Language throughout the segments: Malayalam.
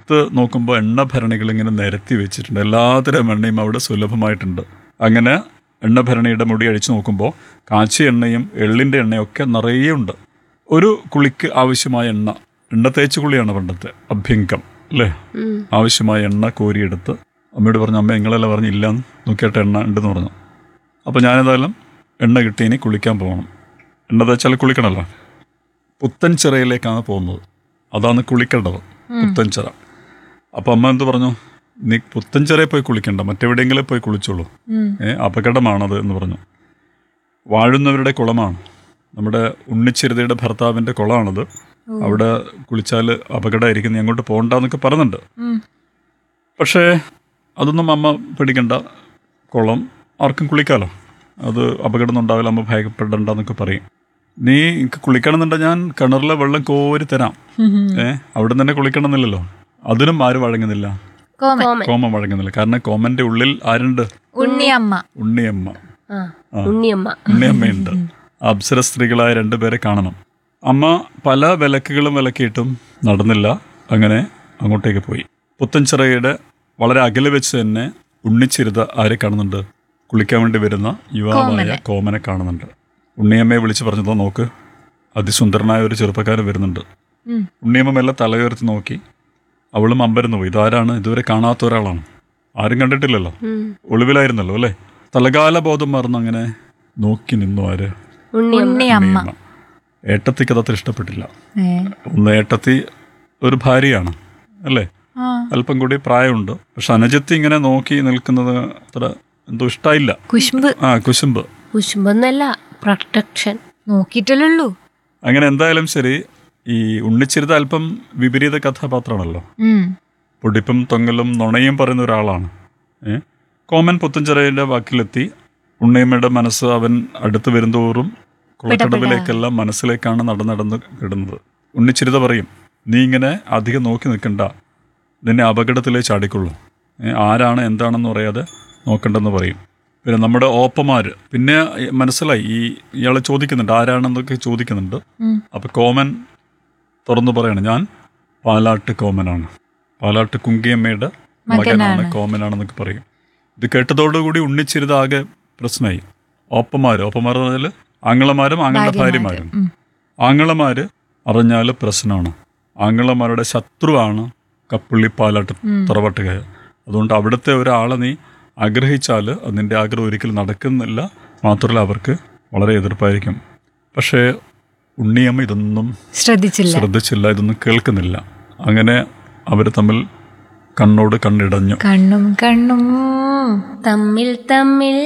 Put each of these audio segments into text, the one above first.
അടുത്ത് നോക്കുമ്പോൾ എണ്ണ ഭരണികൾ ഇങ്ങനെ നിരത്തി വെച്ചിട്ടുണ്ട് എല്ലാത്തരം എണ്ണയും അവിടെ സുലഭമായിട്ടുണ്ട് അങ്ങനെ എണ്ണ ഭരണിയുടെ മുടി അഴിച്ചു നോക്കുമ്പോൾ കാച്ചിയ എണ്ണയും എള്ളിൻ്റെ എണ്ണയും ഒക്കെ നിറയെ ഉണ്ട് ഒരു കുളിക്ക് ആവശ്യമായ എണ്ണ എണ്ണ തേച്ച് കുളിയാണ് പണ്ടത്തെ അഭ്യങ്കം അല്ലേ ആവശ്യമായ എണ്ണ കോരിയെടുത്ത് അമ്മയോട് പറഞ്ഞു അമ്മ നിങ്ങളെല്ലാം പറഞ്ഞു ഇല്ലാന്ന് നോക്കിയിട്ട് എണ്ണ ഉണ്ടെന്ന് പറഞ്ഞു അപ്പോൾ ഞാനേതായാലും എണ്ണ കിട്ടി ഇനി കുളിക്കാൻ പോകണം എണ്ണ തേച്ചാൽ കുളിക്കണമല്ലോ പുത്തൻ ചിറയിലേക്കാണ് പോകുന്നത് അതാണ് കുളിക്കേണ്ടത് പുത്തൻ ചിറ അപ്പോൾ അമ്മ എന്ത് പറഞ്ഞു നീ പുത്തൻ ചിറയിൽ പോയി കുളിക്കണ്ട മറ്റെവിടെയെങ്കിലും പോയി കുളിച്ചോളൂ ഏ അപകടമാണത് എന്ന് പറഞ്ഞു വാഴുന്നവരുടെ കുളമാണ് നമ്മുടെ ഉണ്ണിച്ചിരുതയുടെ ഭർത്താവിൻ്റെ കുളമാണത് അവിടെ കുളിച്ചാൽ അപകടമായിരിക്കും നീ അങ്ങോട്ട് പോകണ്ടെന്നൊക്കെ പറയുന്നുണ്ട് പക്ഷേ അതൊന്നും അമ്മ പേടിക്കണ്ട കുളം ആർക്കും കുളിക്കാലോ അത് അപകടമൊന്നും ഉണ്ടാവില്ല അമ്മ ഭയപ്പെടണ്ടെന്നൊക്കെ പറയും നീ എനിക്ക് കുളിക്കണമെന്നുണ്ടെങ്കിൽ ഞാൻ കിണറിലെ വെള്ളം കോരി തരാം ഏ അവിടെ തന്നെ കുളിക്കണമെന്നില്ലല്ലോ അതിനും ആരും വഴങ്ങുന്നില്ല കോമൻ കോമൻ കോമൻ വഴങ്ങുന്നില്ല കാരണം കോമന്റെ ഉള്ളിൽ ആരുണ്ട് ഉണ്ണിയമ്മ ഉണ്ണിയമ്മ ആ ഉണ്ണിയമ്മ ഉണ്ണിയമ്മയുണ്ട് അപ്സര സ്ത്രീകളായ രണ്ടുപേരെ കാണണം അമ്മ പല വിലക്കുകളും വിലക്കിയിട്ടും നടന്നില്ല അങ്ങനെ അങ്ങോട്ടേക്ക് പോയി പുത്തൻചിറയുടെ വളരെ അകലെ വെച്ച് തന്നെ ഉണ്ണിച്ചിരുത ആരെ കാണുന്നുണ്ട് കുളിക്കാൻ വേണ്ടി വരുന്ന യുവാവായ കോമനെ കാണുന്നുണ്ട് ഉണ്ണിയമ്മയെ വിളിച്ച് പറഞ്ഞതോ നോക്ക് അതിസുന്ദരനായ ഒരു ചെറുപ്പക്കാരൻ വരുന്നുണ്ട് ഉം. ഉണ്ണിയമ്മ മെല്ലെ തലയുയർത്തി നോക്കി അവളും അമ്പരന്ന് പോയി ഇതാരാണ് ഇതുവരെ കാണാത്ത ഒരാളാണ് ആരും കണ്ടിട്ടില്ലല്ലോ ഉം. ഒളിവിലായിരുന്നല്ലോ അല്ലേ തലകാല ബോധം മറന്ന് അങ്ങനെ നോക്കി നിന്നു ആര് ഉണ്ണിയമ്മ ഉണ്ണിയമ്മ ഉണ്ണിയമ്മ. ഏട്ടത്തിക്ക് അതത്ര ഇഷ്ടപ്പെട്ടില്ല ഏ. ഒന്ന് ഏട്ടത്തി ഒരു ഭാര്യയാണ് അല്ലേ ആ. അല്പം കൂടി പ്രായമുണ്ട് പക്ഷെ അനുജത്തി ഇങ്ങനെ നോക്കി നിൽക്കുന്നത് അത്ര എന്തോ ഇഷ്ടായില്ല കുശുമ്പ് ആ കുശുമ്പ് കുശുമ്പൊന്നല്ല പ്രൊട്ടക്ഷൻ നോക്കിയിട്ടല്ലോ അങ്ങനെ എന്തായാലും ശരി ഈ ഉണ്ണിച്ചിരുത അല്പം വിപരീത കഥാപാത്രമാണല്ലോ ഉം പൊടിപ്പും തൊങ്ങലും നുണയും പറയുന്ന ഒരാളാണ് ഏ കോമൻ പുത്തഞ്ചിറയുടെ വാക്കിലെത്തി ഉണ്ണിയമ്മയുടെ മനസ്സ് അവൻ അടുത്ത് വരുന്തോറും കുളക്കടവിലേക്കെല്ലാം മനസ്സിലേക്കാണ് നടന്ന് നടന്ന് കിടുന്നത് ഉണ്ണിച്ചിരുത പറയും നീ ഇങ്ങനെ അധികം നോക്കി നിൽക്കണ്ട നിന്നെ അപകടത്തിലേ ചാടിക്കൊള്ളൂ ഏ, ആരാണ് എന്താണെന്ന് പറയാതെ നോക്കണ്ടെന്ന് പറയും പിന്നെ നമ്മുടെ ഓപ്പമാർ പിന്നെ മനസ്സിലായി ഈ ഇയാളെ ചോദിക്കുന്നുണ്ട് ആരാണെന്നൊക്കെ ചോദിക്കുന്നുണ്ട് ഉം. അപ്പൊ കോമൻ തുറന്നു പറയാണ് ഞാൻ പാലാട്ട് കോമനാണ് പാലാട്ട് കുങ്കിയമ്മയുടെ മകനാണ് കോമനാണെന്നൊക്കെ പറയും ഇത് കേട്ടതോടുകൂടി ഉണ്ണിച്ചിരുത ആകെ പ്രശ്നമായി ഓപ്പമാര് ഓപ്പമാർ എന്ന് പറഞ്ഞാൽ ആങ്ങളമാരും ആങ്ങളുടെ ഭാര്യമാരും ആങ്ങളമാര് അറിഞ്ഞാൽ പ്രശ്നമാണ് ആങ്ങളമാരുടെ ശത്രുവാണ് കപ്പുള്ളി പാലാട്ട് തറവാട്ടുകാർ അതുകൊണ്ട് അവിടുത്തെ ഒരാളെ നീ ആഗ്രഹിച്ചാൽ അത് നിന്റെ ആഗ്രഹം ഒരിക്കലും നടക്കുന്നില്ല മാത്രമല്ല അവർക്ക് വളരെ എതിർപ്പായിരിക്കും പക്ഷേ ഉണ്ണിയമ്മ ഇതൊന്നും ശ്രദ്ധിച്ചില്ല ശ്രദ്ധിച്ചില്ല ഇതൊന്നും കേൾക്കുന്നില്ല അങ്ങനെ അവർ തമ്മിൽ കണ്ണോട് കണ്ണിടഞ്ഞു കണ്ണും കണ്ണും തമ്മിൽ തമ്മിൽ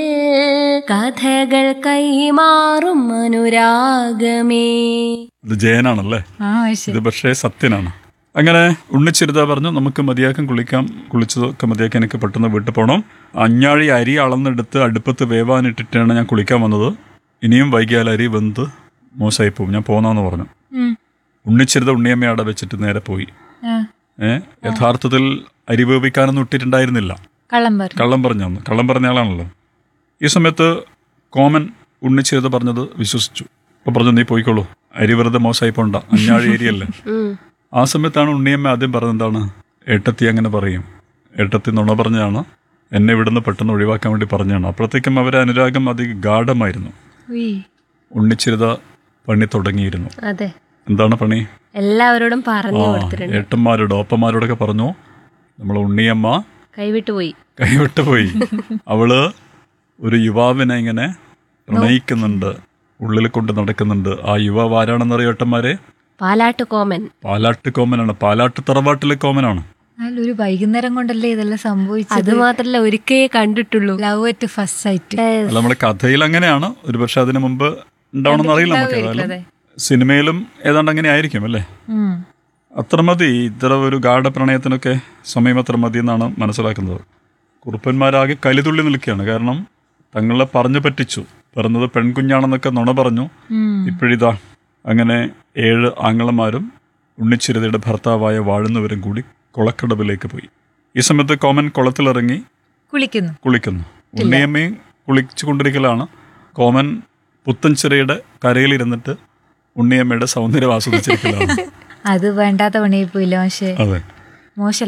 കഥകൾ കൈമാറും അനുരാഗമേ ഇത് ജയനാണല്ലേ ആ ശരി ഇത് പക്ഷേ സത്യനാണ് അങ്ങനെ ഉണ്ണിച്ചിരുത പറഞ്ഞു നമുക്ക് മതിയാക്കാൻ കുളിക്കാം കുളിച്ചതൊക്കെ മതിയാക്കാൻ എനിക്ക് പെട്ടെന്ന് വീട്ടിൽ പോകണം അഞ്ഞാഴി അരി അളന്നെടുത്ത് അടുപ്പത്ത് വേവാനിട്ടിട്ടാണ് ഞാൻ കുളിക്കാൻ വന്നത് ഇനിയും വൈകിയാൽ അരി വെന്ത് മോശമായി പോകും ഞാൻ പോന്നാന്ന് പറഞ്ഞു ഉം. ഉണ്ണിച്ചിരുത ഉണ്ണിയമ്മ അവിടെ വെച്ചിട്ട് നേരെ പോയി ആ. ഏ യഥാർത്ഥത്തിൽ അരി വേവിക്കാനൊന്നും ഇട്ടിട്ടുണ്ടായിരുന്നില്ല കള്ളം പറഞ്ഞു കള്ളം പറഞ്ഞു അന്ന് കള്ളം പറഞ്ഞ ആളാണല്ലോ ഈ സമയത്ത് കോമൻ ഉണ്ണിച്ചേത് പറഞ്ഞത് വിശ്വസിച്ചു അപ്പൊ പറഞ്ഞു നീ പോയിക്കോളൂ അരി വെറുതെ മോശമായി പോണ്ട അഞ്ഞാഴി അരിയല്ലേ ഉം. ആ സമയത്താണ് ഉണ്ണിയമ്മ ആദ്യം പറഞ്ഞത് എന്താണ് ഏട്ടത്തി അങ്ങനെ പറയും ഏട്ടത്തി നുണ പറഞ്ഞാണ് എന്നെ ഇവിടുന്ന് പെട്ടെന്ന് ഒഴിവാക്കാൻ വേണ്ടി പറഞ്ഞാണ് അപ്പോഴത്തേക്കും അവരെ അനുരാഗം അധികം ഗാഠമായിരുന്നു ഉയ്. ഉണ്ണിച്ചിരുത പണി തുടങ്ങിയിരുന്നു അതെ എന്താണ് പണി എല്ലാവരോടും പറഞ്ഞു ആ കൊടുത്തിട്ടുണ്ട് ഏട്ടന്മാരോട് ഓപ്പന്മാരോടൊക്കെ പറഞ്ഞു നമ്മൾ ഉണ്ണിയമ്മ കൈവിട്ടു പോയി കൈവിട്ട് പോയി അവള് ഒരു യുവാവിനെ ഇങ്ങനെ പ്രണയിക്കുന്നുണ്ട് ഉള്ളിൽ കൊണ്ട് നടക്കുന്നുണ്ട് ആ യുവാവ് ആരാണെന്നറിയോ ഏട്ടന്മാരെ പാലാട്ട് കോമൻ പാലാട്ട് കോമനാണ് പാലാട്ട് തറവാട്ടിലെ കോമനാണ് എന്നാലും ഒരു വൈകുന്നേരം കൊണ്ടല്ലേ ഇതെല്ലാം സംഭവിച്ചത് അത് മാത്രല്ല ഒരിക്കേ കണ്ടിട്ടുള്ളൂ ലവ് അറ്റ് ഫസ്റ്റ് സൈറ്റ് അല്ല നമ്മുടെ കഥയിൽ അങ്ങനെയാണ് ഒരു പക്ഷെ അതിനു മുമ്പ് ഉണ്ടാവണമെന്ന് അറിയില്ല നമുക്ക് ഏതായാലും സിനിമയിലും ഏതാണ്ട് അങ്ങനെ ആയിരിക്കും അല്ലേ അത്ര മതി ഇത്ര ഒരു ഗാഠ പ്രണയത്തിനൊക്കെ സമയം അത്ര മതി എന്നാണ് മനസ്സിലാക്കുന്നത് കുറുപ്പന്മാരാകെ കലിതുള്ളി നിൽക്കുകയാണ് കാരണം തങ്ങളെ പറഞ്ഞു പറ്റിച്ചു പറഞ്ഞത് പെൺകുഞ്ഞാണെന്നൊക്കെ നുണ പറഞ്ഞു ഇപ്പോഴിതാ അങ്ങനെ ഏഴ് ആങ്ങളമാരും ഉണ്ണിച്ചിരുതയുടെ ഭർത്താവായ വാഴുന്നവരും കൂടി കുളക്കടവിലേക്ക് പോയി ഈ സമയത്ത് കോമൻ കുളത്തിലിറങ്ങി കുളിക്കുന്നു കുളിക്കുന്നു ഉണ്ണിയമ്മയും കുളിച്ചു കൊണ്ടിരിക്കലാണ് കോമൻ പുത്തൻചിറയുടെ കരയിലിരുന്നിട്ട് ഉണ്ണിയമ്മയുടെ സൗന്ദര്യം ആസ്വദിച്ചിരിക്കലാണ് അത് വേണ്ടാത്ത പണിയായി പോയില്ല പക്ഷേ അതെ മോശം